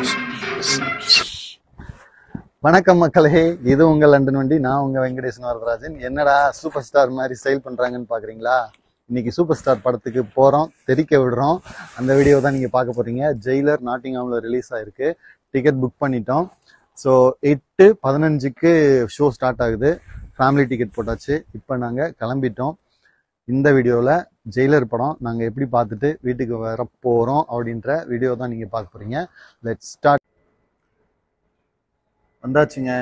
வணக்கம் மக்களே இது உங்க லண்டன் வண்டி நான் உங்க வெங்கடேசன் வரதராஜன் என்னடா சூப்பர் ஸ்டார் மாதிரி ஸ்டைல் பண்றாங்கன்னு பாக்குறீங்களா இன்னைக்கு சூப்பர் ஸ்டார் படத்துக்கு போறோம் தெரிக்க விடுறோம் அந்த வீடியோ தான் நீங்க பார்க்க போறீங்க ஜெயிலர் நாட்டிங்ஹாம்ல ரிலீஸ் ஆயிருக்கு டிக்கெட் புக் பண்ணிட்டோம் ஸோ எட்டு பதினஞ்சுக்கு ஷோ ஸ்டார்ட் ஆகுது ஃபேமிலி டிக்கெட் போட்டாச்சு இப்போ நாங்கள் கிளம்பிட்டோம் இந்த வீடியோவில் ஜெயிலர் படம் நாங்கள் எப்படி பார்த்துட்டு வீட்டுக்கு வர போகிறோம் அப்படின்ற வீடியோ தான் நீங்கள் பார்க்க போகிறீங்க லெட் ஸ்டார்ட் வந்தாச்சுங்க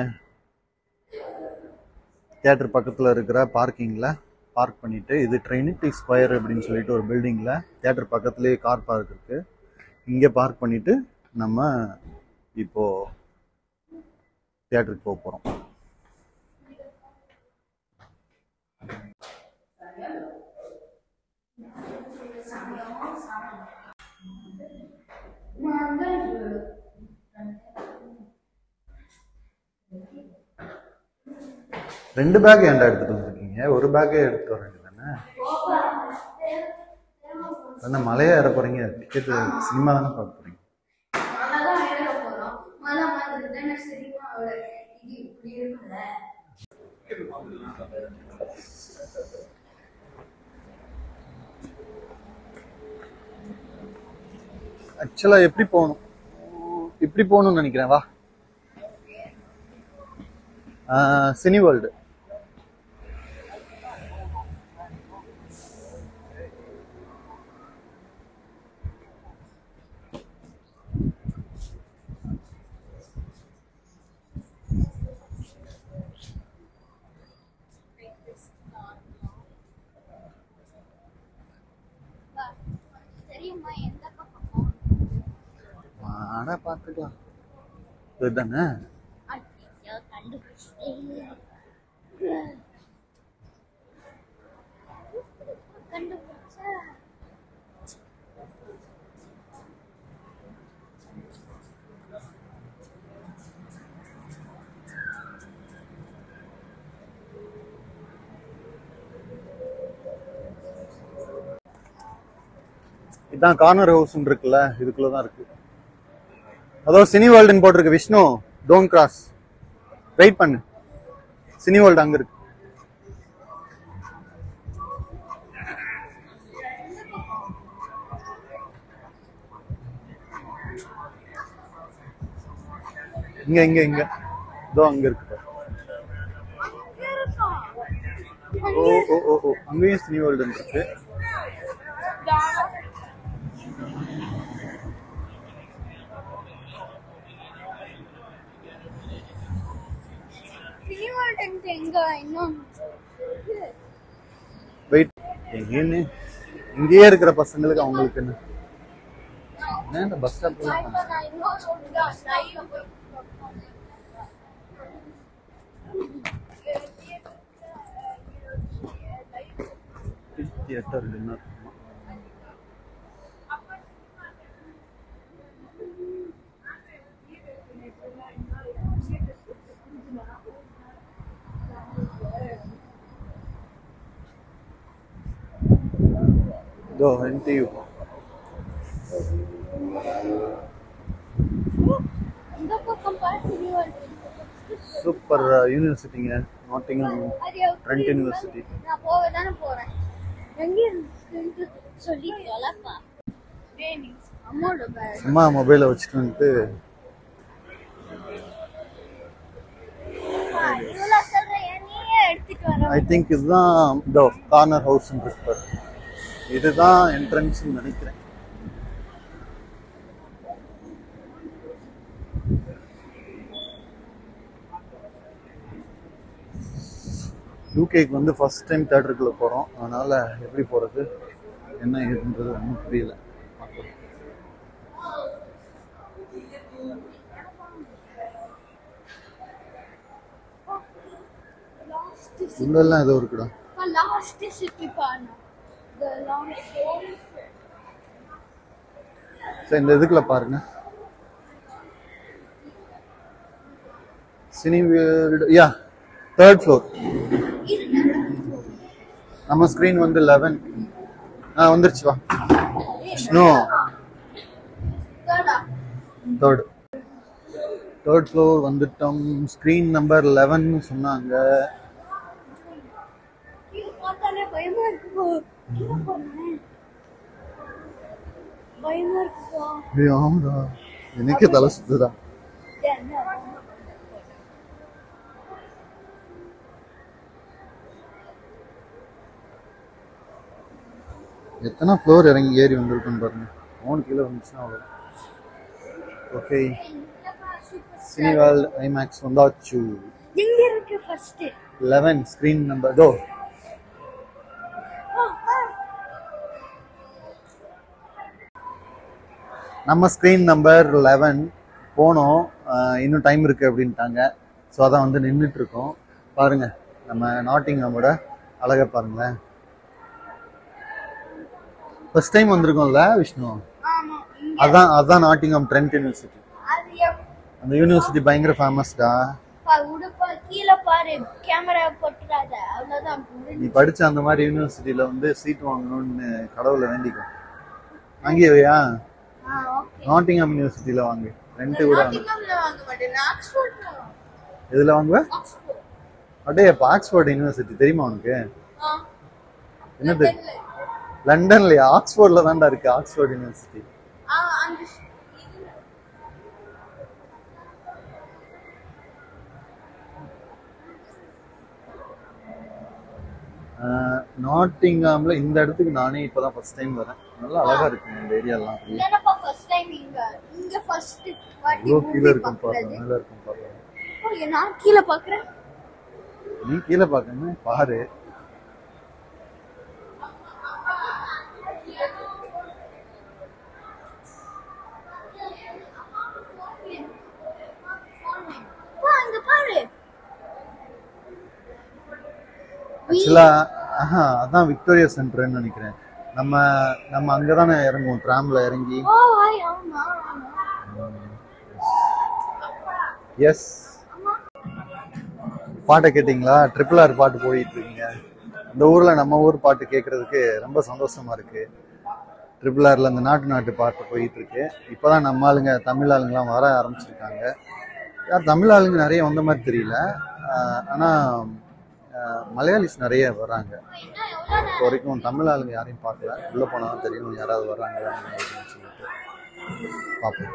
தியேட்டர் பக்கத்தில் இருக்கிற பார்க்கிங்கில் பார்க் பண்ணிட்டு இது ட்ரினிட்டி ஸ்கொயர் அப்படின்னு சொல்லிட்டு ஒரு பில்டிங்கில் தியேட்டர் பக்கத்துலேயே கார் பார்க் இருக்கு இங்கே பார்க் பண்ணிட்டு நம்ம இப்போ தியேட்டருக்கு போக போகிறோம் ரெண்டு பேக் ஏன்டா எடுத்துட்டு வந்திருக்கீங்க ஒரு பேக்கே எடுத்துட்டு வர வேண்டியதானே என்ன மலையா ஏற போறீங்க டிக்கெட் சினிமா தானே பார்க்க போறீங்க மலைதான் ஏற போறோம் மலை மாதிரி தானே சினிமாவோட இது இப்படி இருக்குல்ல ஆக்சுவலா எப்படி போகணும் இப்படி போகணும்னு நினைக்கிறேன் வா சினி வேர்ல்டு தெரியுமா எந்த பக்கம் ஆனா பார்த்துக்கலாம் இதுதானே ஐயோ கண்டுபிடிச்சேன் கண்டுபிடிச்சா இதான் கார்னர் ஹவுஸ் இருக்குல்ல இதுக்குள்ள தான் இருக்கு அதோ சினி வேர்ல்டுன்னு போட்டிருக்கு விஷ்ணு டோன்ட் கிராஸ் வெயிட் பண்ணு சினி வேர்ல்டு அங்க இருக்கு இங்க இங்க இங்க இதோ அங்க இருக்கு பாரு. ஓ ஓ ஓ ஓ அங்கேயும் சினி வேர்ல்டு இருக்கு சினிமா டென்ட் எங்க இன்னும் வெயிட் எங்கேன்னு இங்கேயே இருக்கிற பசங்களுக்கு அவங்களுக்கு என்ன என்ன இந்த பஸ் ஸ்டாப்ல இப்ப நான் இன்னொரு ஒன்று தான் லைவ்ல போய் தியேட்டர் டின்னர் இதோ என்டியூ இந்த பக்கம் பாரு சினிமா சூப்பர் யூனிவர்சிட்டிங்க நாட்டிங்ஹாம் அது ட்ரெண்ட் யூனிவர்சிட்டி நான் போக தானே போறேன் எங்க இருக்குன்னு சொல்லி தொலைப்பா அம்மாவோட பேக் அம்மா மொபைலை வச்சுட்டு வந்துட்டு இவ்வளோ சொல்றேன் நீயே எடுத்துட்டு வர ஐ திங்க் இதுதான் இதோ கார்னர் ஹவுஸ் இருக்கு இதுதான் என்ட்ரன்ஸ் நினைக்கிறேன் யூகேக்கு வந்து ஃபர்ஸ்ட் டைம் தேட்டருக்குள்ள போகிறோம் அதனால எப்படி போகிறது என்ன ஏதுன்றது ஒன்றும் புரியல லாஸ்ட் உள்ளெல்லாம் ஏதோ இருக்குடா லாஸ்ட் சிட்டி பானா த லாஸ்ட் சரி இந்த இதுக்குள்ள பாருங்க Cineworld yeah third floor நம்ம ஸ்க்ரீன் வந்து லெவன் ஆ வந்துருச்சு வா ஸ்னோ தேர்டா தேர்ட் தேர்ட் ஃப்ளோர் வந்துட்டோம் ஸ்க்ரீன் நம்பர் லெவன் சொன்னாங்க கீழே பார்த்தாலே பயமா இருக்குப்பா கீழே பாருங்க பயமா இருக்குப்பா ஏய், ஆமாடா எனக்கே தலை சுத்துதா என்ன எத்தனை ஃப்ளோர் இறங்கி ஏறி வந்திருக்குன்னு பாருங்க மூணு கீழே வந்துச்சுன்னா அவ்வளோ ஓகே சினிவால் ஐமேக்ஸ் வந்தாச்சு எங்க இருக்கு ஃபர்ஸ்ட் லெவன் ஸ்க்ரீன் நம்பர் தோ நம்ம ஸ்க்ரீன் நம்பர் லெவன் போனோம் ஆஹ் இன்னும் டைம் இருக்கு அப்படின்ட்டாங்க ஸோ அதான் வந்து நின்றுட்டு இருக்கோம் பாருங்க நம்ம நாட்டிங்கமோட அழகை பாருங்களேன் ஃபர்ஸ்ட் டைம் வந்திருக்கோம்ல விஷ்ணு ஆமா இங்க அதான் அதான் நாட்டிங்கம் ட்ரெண்ட் யூனிவர்சிட்டி அது எப்- அந்த யூனிவர்சிட்டி பயங்கர ஃபேமஸ்டா பா, உடுப்பா கீழே பாரு கேமரா போட்டுறாத அவ்வளவுதான் நீ படிச்ச அந்த மாதிரி யூனிவர்சிட்டியில வந்து சீட் வாங்கணும்னு கடவுளை வேண்டிக்கோ வாங்கியவையா ஆ ஓகே நாட்டிங்ஹாம் யூனிவர்சிட்டியில வாங்கு ரெண்ட் கூட வாங்கு நாட்டிங்கம்ல வாங்க மாட்டேன் நான் ஆக்ஸ்போர்ட்ல வாங்குவேன். எதுல வாங்குவ ஆக்ஸ்போர்ட் அடே அப்ப ஆக்ஸ்போர்ட் யூனிவர்சிட்டி தெரியுமா உனக்கு ஆ என்னது தெரியல. லண்டன்லயா ஆக்ஸ்போர்ட்ல தான்டா இருக்கு ஆக்ஸ்போர்ட் யூனிவர்சிட்டி ஆ அந்த ஷ்- இதுல நாட்டிங்ஹாம்ல இந்த இடத்துக்கு நானே இப்பதான் ஃபர்ஸ்ட் டைம் வரேன் நல்லா அழகா இருக்கு இந்த ஏரியாலாம் அப்படியே என்னப்பா ஃபர்ஸ்ட் டைம் இங்க இங்க ஃபர்ஸ்ட் வாட்டி இவ்வளோ கீழே movie இருக்கும் பாரு பார்க்கறது. மேல இருக்கும் பாரு ஓ, நான் கீழே பாக்குறேன் நீ கீழே பார்க்கணும் பாரு பா இங்க பாரு ஆக்சுவலா ஆஹா அதான் விக்டோரியா சென்டர்னு நினைக்கிறேன் நம்ம நம்ம அங்கதானே இறங்குவோம் ட்ராம்ல இறங்கி ஓ ஹாய் ஆமா ஆமா எஸ் பாட்டை கேட்டிங்களா ட்ரிபிள் ஆர் பாட்டு போயிட்டு இருக்கீங்க இந்த ஊர்ல நம்ம ஊர் பாட்டு கேட்கறதுக்கு ரொம்ப சந்தோஷமா இருக்கு ட்ரிபிள் ஆர்ல இந்த நாட்டு நாட்டு பாட்டு போயிட்டு இருக்கு இப்பதான் நம்ம ஆளுங்க தமிழ் ஆளுங்கலாம் வர ஆரம்பிச்சிருக்காங்க யார் தமிழ் ஆளுங்க நிறைய வந்த மாதிரி தெரியல ஆஹ் ஆனா ஆஹ் மலையாளிஸ் நிறைய வராங்க இப்போ வரைக்கும் தமிழ் ஆளுங்க யாரையும் பார்க்கல உள்ள போனா தான் தெரியும் யாராவது வர்றாங்க அப்படின்னு சொல்லிட்டு பார்ப்போம்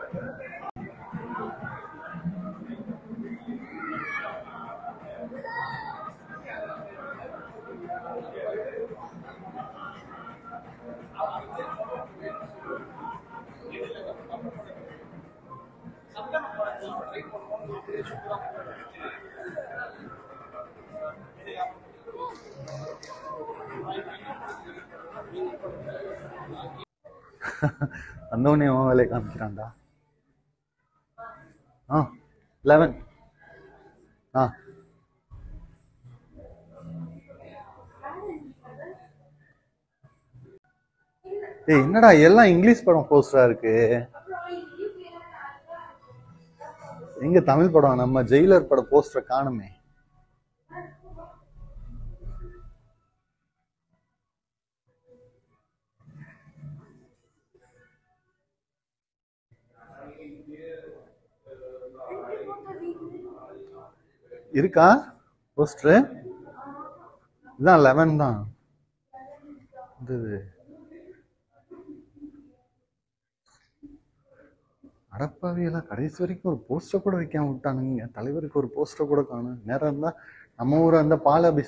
வந்தவனே அவன் வேலையை காமிக்கிறான்டா ஆ லெவன் ஆ ஏய் என்னடா எல்லாம் இங்கிலீஷ் படம் போஸ்டரா இருக்கு எங்க தமிழ் படம் நம்ம ஜெயிலர் பட போஸ்டரை காணுமே இருக்கா போஸ்டர் இதான் லெவன் தான் இது அடப்பாவியெல்லாம் கடைசி வரைக்கும் ஒரு போஸ்டர் கூட வைக்காம விட்டானுங்க தலைவருக்கு ஒரு போஸ்டர் கூட காணும் நேரம் இருந்தா நம்ம ஊரா இருந்தா பால் அபிஷ்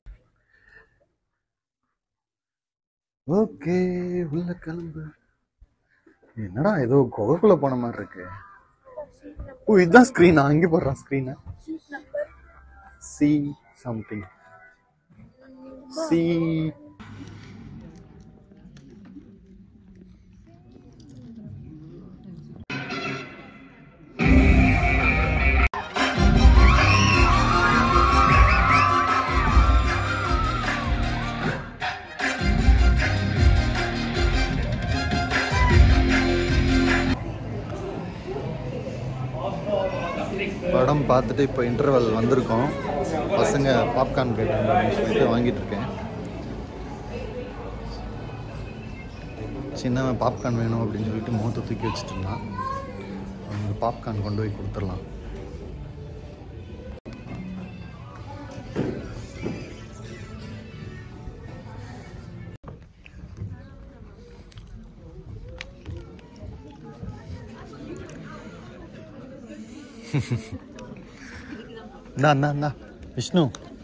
ஓகே உள்ள கிளம்பு என்னடா ஏதோ குகைக்குள்ள போன மாதிரி இருக்கு ஓ இதுதான் ஸ்க்ரீனா அங்கே போடுறான் ஸ்க்ரீனை seat number C something C படம் பார்த்துட்டு இப்போ இன்டர்வல் வந்திருக்கோம் பசங்க பாப்கார்ன் கேட்டாங்க அப்படின்னு சொல்லிட்டு வாங்கிட்டு இருக்கேன் சின்னவன் பாப்கார்ன் வேணும் அப்படின்னு சொல்லிட்டு முகத்தை தூக்கி வச்சுட்டு இருந்தான் அவனுக்கு பாப்கார்ன் கொண்டு போய் கொடுத்துடலாம் இந்தா இந்தா இந்தா விஷ்ணு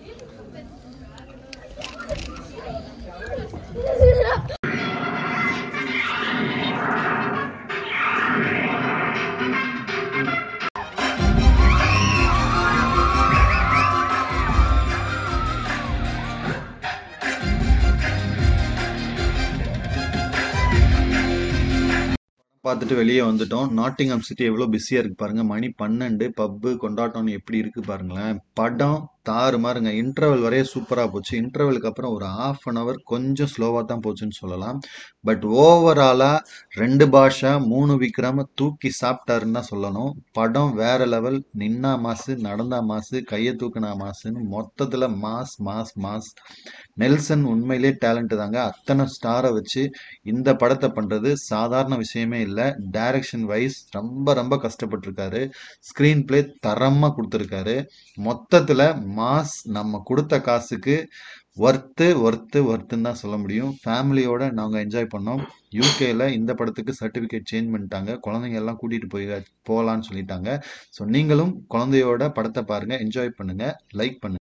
பார்த்துட்டு வெளியே வந்துட்டோம் நாட்டிங்ஹாம் சிட்டி எவ்வளோ பிஸியாக இருக்கு பாருங்க மணி பன்னெண்டு பப்பு கொண்டாட்டம்னு எப்படி இருக்கு பாருங்களேன் படம் தாறு மாறுங்க இன்டர்வல் வரைய சூப்பராக போச்சு இன்டர்வலுக்கு அப்புறம் ஒரு ஆஃப் அன் ஹவர் கொஞ்சம் ஸ்லோவாக தான் போச்சுன்னு சொல்லலாம் பட் ஓவராலாக ரெண்டு பாஷா மூணு விக்ரம தூக்கி சாப்பிட்டாருன்னு தான் சொல்லணும் படம் வேற லெவல் நின்னா மாசு நடந்தா மாசு கையை தூக்குனா மாசுன்னு மொத்தத்தில் மாஸ் மாஸ் மாஸ் நெல்சன் உண்மையிலே டேலண்ட் தாங்க அத்தனை ஸ்டாரை வச்சு இந்த படத்தை பண்றது சாதாரண விஷயமே இல்லை டைரக்ஷன் வைஸ் ரொம்ப ரொம்ப கஷ்டப்பட்டிருக்காரு ஸ்க்ரீன் பிளே தரமா கொடுத்துருக்காரு மொத்தத்துல மாஸ் நம்ம கொடுத்த காசுக்கு ஒர்த்து ஒர்த்து ஒர்த்துன்னு தான் சொல்ல முடியும் ஃபேமிலியோட நாங்கள் என்ஜாய் பண்ணோம் யூகேல இந்த படத்துக்கு சர்டிஃபிகேட் சேஞ்ச் பண்ணிட்டாங்க குழந்தைங்க எல்லாம் கூட்டிட்டு போய் போகலான்னு சொல்லிட்டாங்க ஸோ நீங்களும் குழந்தையோட படத்தை பாருங்க என்ஜாய் பண்ணுங்க லைக் பண்ணுங்க